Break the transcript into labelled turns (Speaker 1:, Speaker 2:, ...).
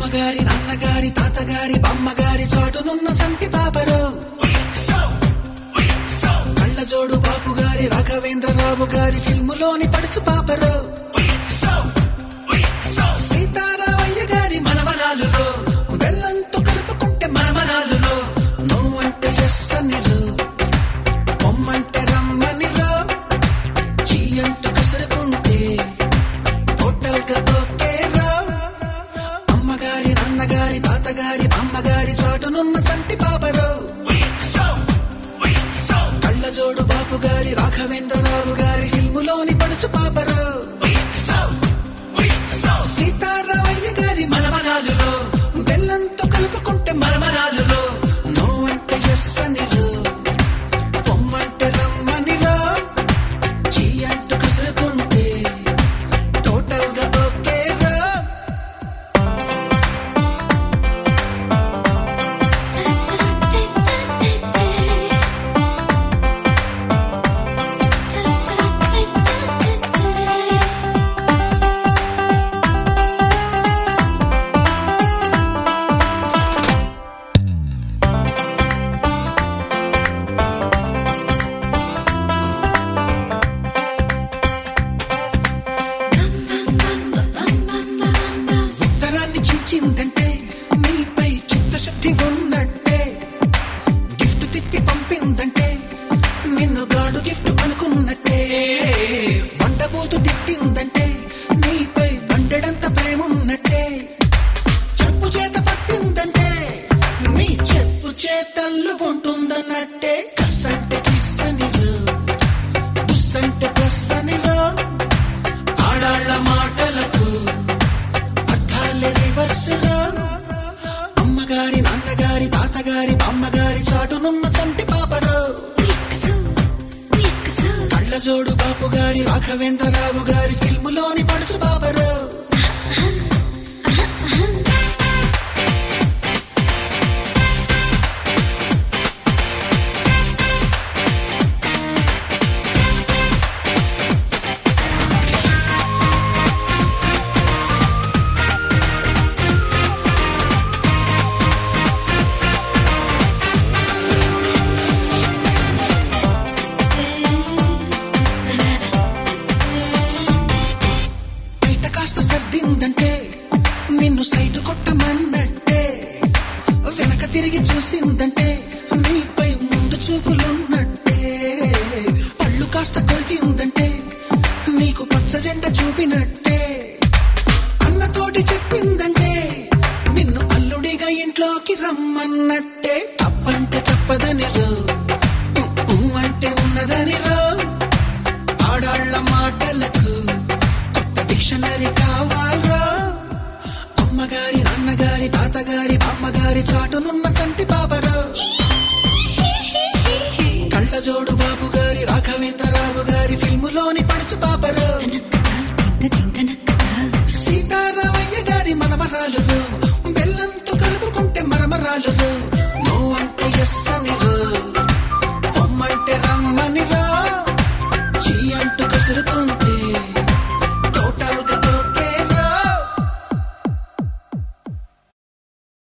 Speaker 1: అమ్మగారి నాన్నగారి తాతగారి బామ్మగారి చాటునున్న సంటి పాపరు కళ్ళజోడు బాపు గారి రాఘవేంద్రరావు గారి ఫిల్ములోని పడుచు పాపరు సీతారామయ్య గారి మనవరాలులో బెల్లంతో కలుపుకుంటే మనవరాలులో నువ్వంటే ఎస్ అనిలో పొమ్మంటే రమ్మనిలో చీ అంటూ కసురుకుంటే టోటల్ గా ఓకే రా అమ్మగారి నాన్నగారి తాతగారి అమ్మగారి చాటునున్న చంటి బాబరు కళ్ళజోడు బాపు గారి రాఘవేంద్రరావు గారి ఫిల్ములోని పడుచు పాపరు సీతారామయ్య గారి మనవరాలులో బెల్లంతో కలుపుకుంటే మనవరాలులో నువ్వంటే ఎస్ అనిలో పొమ్మంటే రమ్మనిలో చీ అంటూ కసురుకుంటే టోటల్ గా ఓకే రా ఉత్తరాన్ని చించిందంటే నీపై చిత్తశుద్ధి ఉన్నట్టే గిఫ్ట్ తిప్పి పంపిందంటే నిన్ను గాడు గిఫ్ట్ అనుకున్నట్టే బండబోతు తిట్టిందంటే నీపై బండెడంత ప్రేమ ఉన్నట్టే చెప్పు చేత పట్టిందంటే నీ చెప్పు చేతల్లు ఉంటుందన్నట్టే కసంటే కిస్సనిలో బుస్సంటే ప్లస్ అనిలో ఆడాళ్ళ మాటలకు అర్థాలే రివర్స్ రా అమ్మగారి నాన్నగారి తాతగారి అమ్మగారి చాటునున్న చంటి పాపరు కళ్ళజోడు బాపు గారి రాఘవేంద్రరావు గారి ఫిల్ములోని పడుచు బాబరు బయట కాస్త సర్దిందంటే నిన్ను సైటు కొట్టమన్నట్టే వెనక తిరిగి చూసిందంటే నీపై ముందు చూపులున్నట్టే పళ్ళు కాస్త కొరికిందంటే నీకు పచ్చ జెండ చూపినట్టే అన్నతోటి చెప్పిందంటే నిన్ను అల్లుడిగా ఇంట్లోకి రమ్మన్నట్టే తప్పంటే తప్పదని రో ఉ, ఊ అంటే ఉన్నదని రో ఆడాళ్ళ మాటలకు కొత్త డిక్షనరీ కావాలరా అమ్మగారి నాన్నగారి తాతగారి అమ్మగారి చాటునున్న చంటి బాబరు కళ్ళజోడు బాబు గారి రాఘవేంద్రరావు గారి ఫిల్ములోని పడుచు బాబరు సీతారామయ్య గారి మనమరాలు బెల్లంతో కలుపుకుంటే మరమరాలు నువ్వంటే ఎస్ అనిరు పొమ్మంటే రమ్మనిరా చీ అంటూ కసురుకుంటే